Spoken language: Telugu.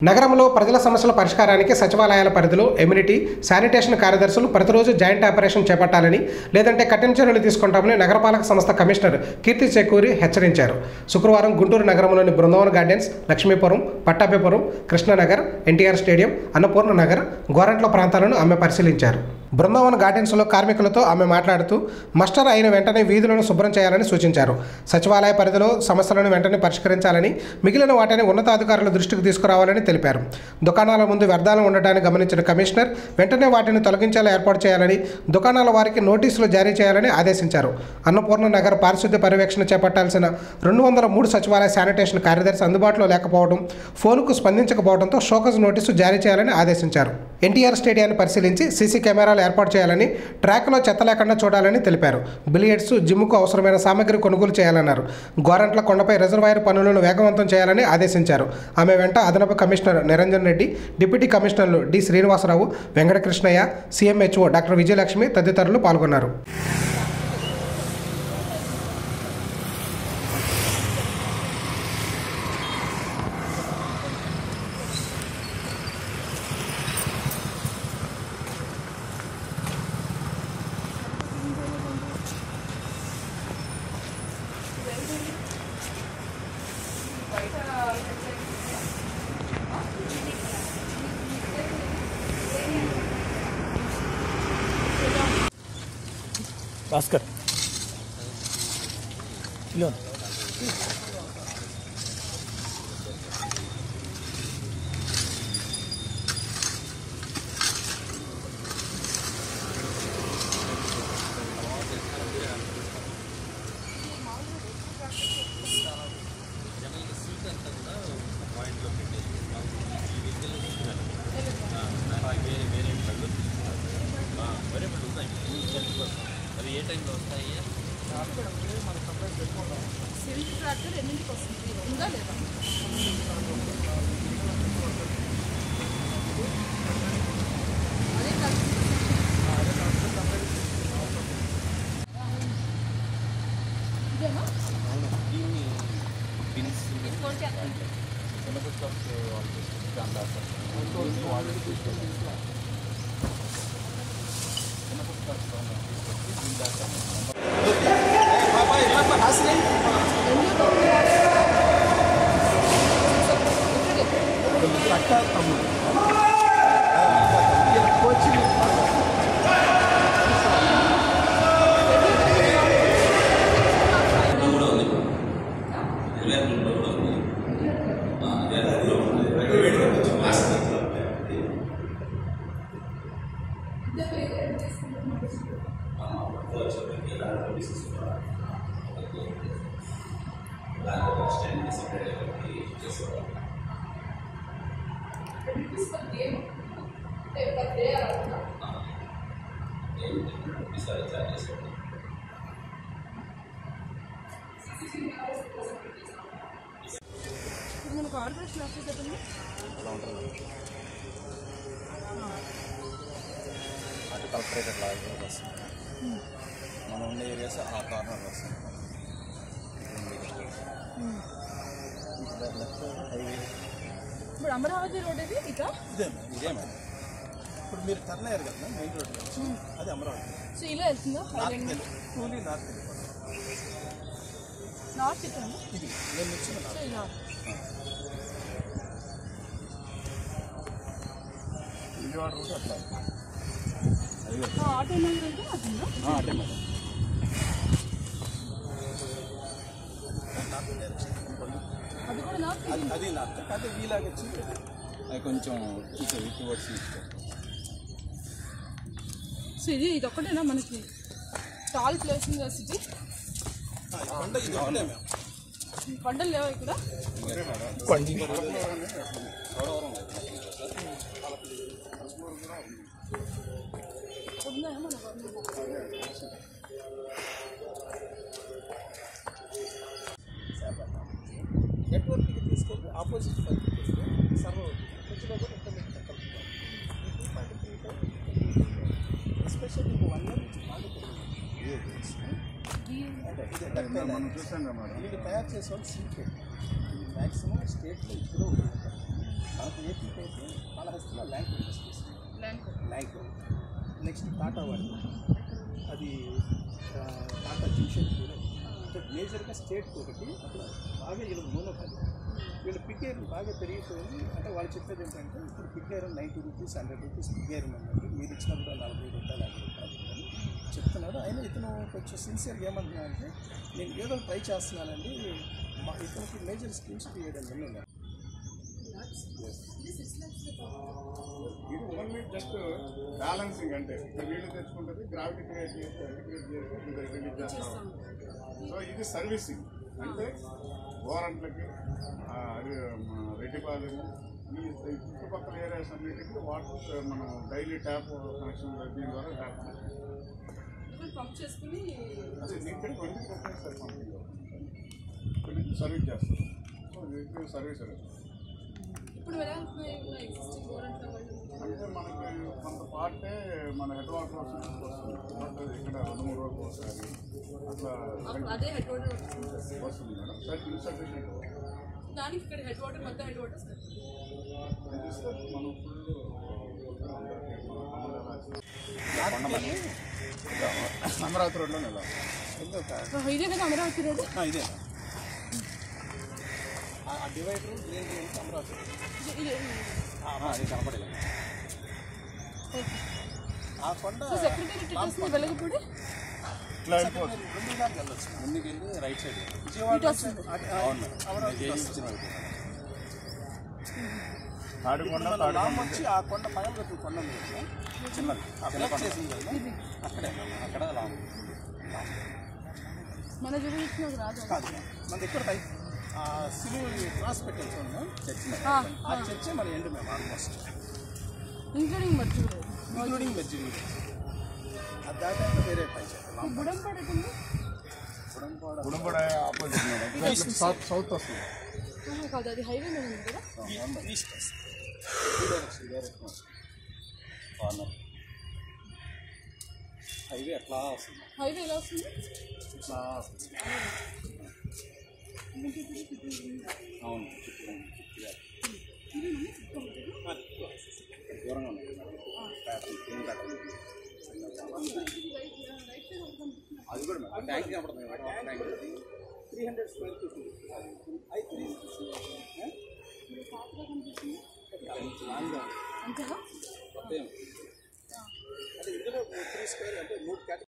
నగరంలో ప్రజల సమస్యల పరిష్కారానికి సచివాలయాల పరిధిలో ఎమ్యూనిటీ శానిటేషన్ కార్యదర్శులు ప్రతిరోజు జాయింట్ ఆపరేషన్ చేపట్టాలని లేదంటే కఠిన చర్యలు తీసుకుంటామని నగరపాలక సంస్థ కమిషనర్ కీర్తి చేకూరి హెచ్చరించారు శుక్రవారం గుంటూరు నగరంలోని Brindavan gardens Lakshmipuram Pattabhipuram Krishnanagar NTR stadium Annapurna Nagar Gorantla ప్రాంతాలను ఆమె పరిశీలించారు బృందావన్ గార్డెన్స్లో కార్మికులతో ఆమె మాట్లాడుతూ మస్టర్ అయిన వెంటనే వీధులను శుభ్రం చేయాలని సూచించారు సచివాలయ పరిధిలో సమస్యలను వెంటనే పరిష్కరించాలని మిగిలిన వాటిని ఉన్నతాధికారుల దృష్టికి తీసుకురావాలని తెలిపారు దుకాణాల ముందు వ్యర్థాలు ఉండటాన్ని గమనించిన కమిషనర్ వెంటనే వాటిని తొలగించేలా ఏర్పాటు చేయాలని దుకాణాల వారికి నోటీసులు జారీ చేయాలని ఆదేశించారు అన్నపూర్ణ నగర్ పారిశుద్ధ్య పర్యవేక్షణ చేపట్టాల్సిన రెండు వందల మూడు సచివాలయ శానిటేషన్ కార్యదర్శి అందుబాటులో లేకపోవడం ఫోన్కు స్పందించకపోవడంతో షోకజ్ నోటీసు జారీ చేయాలని ఆదేశించారు ఎన్టీఆర్ స్టేడియాన్ని పరిశీలించి సీసీ కెమెరాలు ఏర్పాటు చేయాలని ట్రాక్లో చెత్త లేకుండా చూడాలని తెలిపారు బిలియర్డ్స్ జిమ్కు అవసరమైన సామగ్రి కొనుగోలు చేయాలన్నారు గోరంట్ల కొండపై రిజర్వాయర్ పనులను వేగవంతం చేయాలని ఆదేశించారు ఆమె వెంట అదనపు కమిషనర్ నిరంజన్ రెడ్డి డిప్యూటీ కమిషనర్లు D Srinivasarao Venkatakrishnaiah CMHO doctor Vijayalakshmi తదితరులు పాల్గొన్నారు భాస్కర్ ఇలో సిల్క్ ట్రాక్టర్ ఎన్నింటికి వస్తుంది ఉందా లేదా అదే కాదు ఇదేనా ఇది ఫోన్ చేస్తాను ఇప్పుడు మన కార్పొరేషన్ ఆఫీస్ ఎక్కడ అటు కలెక్టరేట్ లాగా వస్తుంది మనం ఉండే ఏరియాస్ ఆ కార్నర్ వస్తుంది లెఫ్ట్ హైవే ఇప్పుడు అమరావతి రోడ్ ఇది ఇక ఇదే మేడం ఇదే మేడం ఇప్పుడు మీరు టర్న్ అయ్యారు కదా మెయిన్ రోడ్ అది అమరావతి సో ఇలా వెళ్తుందా నార్త్ వెళ్ళి కూలీ నార్త్ వెళ్ళిపోతుంది నార్త్ ఇక్కడ ఇది నేను వచ్చిన సో ఇలా విజయవాడ రూట్ అట్లా హైవే ఆ ఆటో నగర్ అంటే అటుందా అటే మేడం అది కూడా నార్త్ అది అది నార్త్ అదే వీలాగా వచ్చి అది కొంచెం ఇటు ఇటు వచ్చి సో ఇది ఇది ఒక్కటేనా మనకి టాల్ ప్లేస్ ఉంది కదా సిటీ కొండ ఇది ఒకటే మేము కొండలు లేవా ఇక్కడ ఉన్నాయా మన నెట్వర్క్కి తీసుకెళ్ళి ఆపోజిట్ పైకి తీసుకెళ్ళి సర్వ్ అవుతుంది మధ్యలో కూడా ఇంటర్నెట్ కలుపుతాం ఎస్పెషల్లీ వన్ ఇయర్ నుంచి బాగా అంటే ఇది మనం వీళ్ళు తయారు చేసే వాళ్ళు సీక్రెట్ ఇది మ్యాక్సిమం స్టేట్లో ఇప్పుడు మనకు ఏపీకి అయితే కాళహస్తిలో Lanco industries land Lanco next Tata వాళ్ళు అది ఆ, టాటా జింక్షన్ కూడా అంటే మేజర్గా స్టేట్ ఒకటి అట్లా బాగా వీళ్ళు మోనోపాలి వీళ్ళ పిగ్గేర్ బాగా పెరిగిపోయింది అంటే వాళ్ళు చెప్పేది ఏంటంటే ఇప్పుడు పిగ్గేర్ నైంటీ రూపీస్ హండ్రెడ్ రూపీస్ పిగ్గేర్ ఉందండి మీరు ఇచ్చినప్పుడు నలభై రూపాయలు యాభై రూపాయలు అని చెప్తున్నాడు అయినా ఇతను కొంచెం సిన్సియర్గా ఏమంటున్నా అంటే నేను ఏదో ట్రై చేస్తున్నానండి మా ఇతనికి మేజర్ స్కీమ్స్ తీయడం ఉన్నాయి ఇది ఓన్లీ జస్ట్ బ్యాలెన్సింగ్ అంటే ఇక్కడ నీళ్లు తెచ్చుకుంటుంది గ్రావిటీ క్రియేట్ చేసి క్రియేట్ చేసి ఇది రిలీజ్ చేస్తాం సో ఇది సర్వీసింగ్ అంటే గోరంట్లకి ఆ, అది, మన రెడ్డిపాలెము ఈ ఈ చుట్టుపక్కల ఏరియాస్ అన్నిటికీ వాటర్ మనం డైలీ ట్యాప్ కనెక్షన్ దీని ద్వారా ట్యాప్ పంప్ చేసుకుని అదే ఇక్కడ ట్వంటీ పర్సెంట్ సార్ పంపింగ్ ఇక్కడ నుంచి సర్వీస్ చేస్తాం సో ఇది సర్వీస్ అనేది ఇప్పుడు ఎలా ఉంటున్నాయి ఎగ్జిస్టింగ్ గవర్నమెంట్ వాళ్ళు అంటే మనకి కొంత పార్టే మన హెడ్ వాటర్ వస్తుంది అంటే ఇక్కడ రెండు మూడు రోజులు ఒకసారి అట్లా అప్పుడు అదే హెడ్ వాటర్ వస్తుంది మేడం సరే ఇన్సఫిషియెంట్ దానికి ఇక్కడ హెడ్ వాటర్ మొత్తం హెడ్ వాటర్ సార్ ఇస్తే మనం ఫుల్ అమరావతి రోడ్లో నెల ఇదే కదా అమరావతి రోడ్ ఇదే ఆ డివైడర్ గ్రీన్ గ్రీన్ అమరావతి ఇదే అది కనపడలేదు ఆ కొండ సెక్రటరీ చేసిన వెలగపూడి ఇట్లా వెళ్ళిపోతుంది రెండు దాకా వెళ్ళొచ్చు ముందుకు వెళ్ళి రైట్ సైడ్ విజయవాడ నుంచి అటు- అవును అమరావతి వస్తుంది. తాడికొండ మన లామ్ వచ్చి ఆ కొండ పగలగొట్టు కొండ ఉంది కదా, చిన్నది ఆ బ్రేక్ చేసింది కదా అక్కడే అక్కడ లామ్ మన చూపించిన రాదు కాదు మన దగ్గర టైప్ ఆ సిలువ క్రాస్ పెట్టాం చూడండి చర్చ్ మీద. ఆ, ఆ చర్చ్ మన ఎండు మేము ఆల్మోస్ట్ ఇంక్లూడింగ్ మర్చి ఇంక్లూడింగ్ వెజ్ అది దాకా వేరే పై ఈ బుడం పడుతుంది గుడంబడ ఆపోజిట్ మేడం సౌత్ సౌత్ వస్తుంది కాదు అది హైవే మీద ఉంది కదా ఈస్ట్ ఈ డైరెక్షన్ డైరెక్షన్ కార్నర్ హైవే అట్లా వస్తుంది హైవే ఎలా వస్తుంది ఇట్లా అవును చుట్టూ చుట్టూ దూరంగా ఉంది ప్యాటర్న్ క్లీన్ ప్యాటర్న్ అది కూడా మేడం ట్యాంక్ కనపడుతుంది water tank three hundred square feet I three అంతేనా అంటే ఇందులో త్రీ స్క్వేర్ అంటే మూడు కేటగిరీ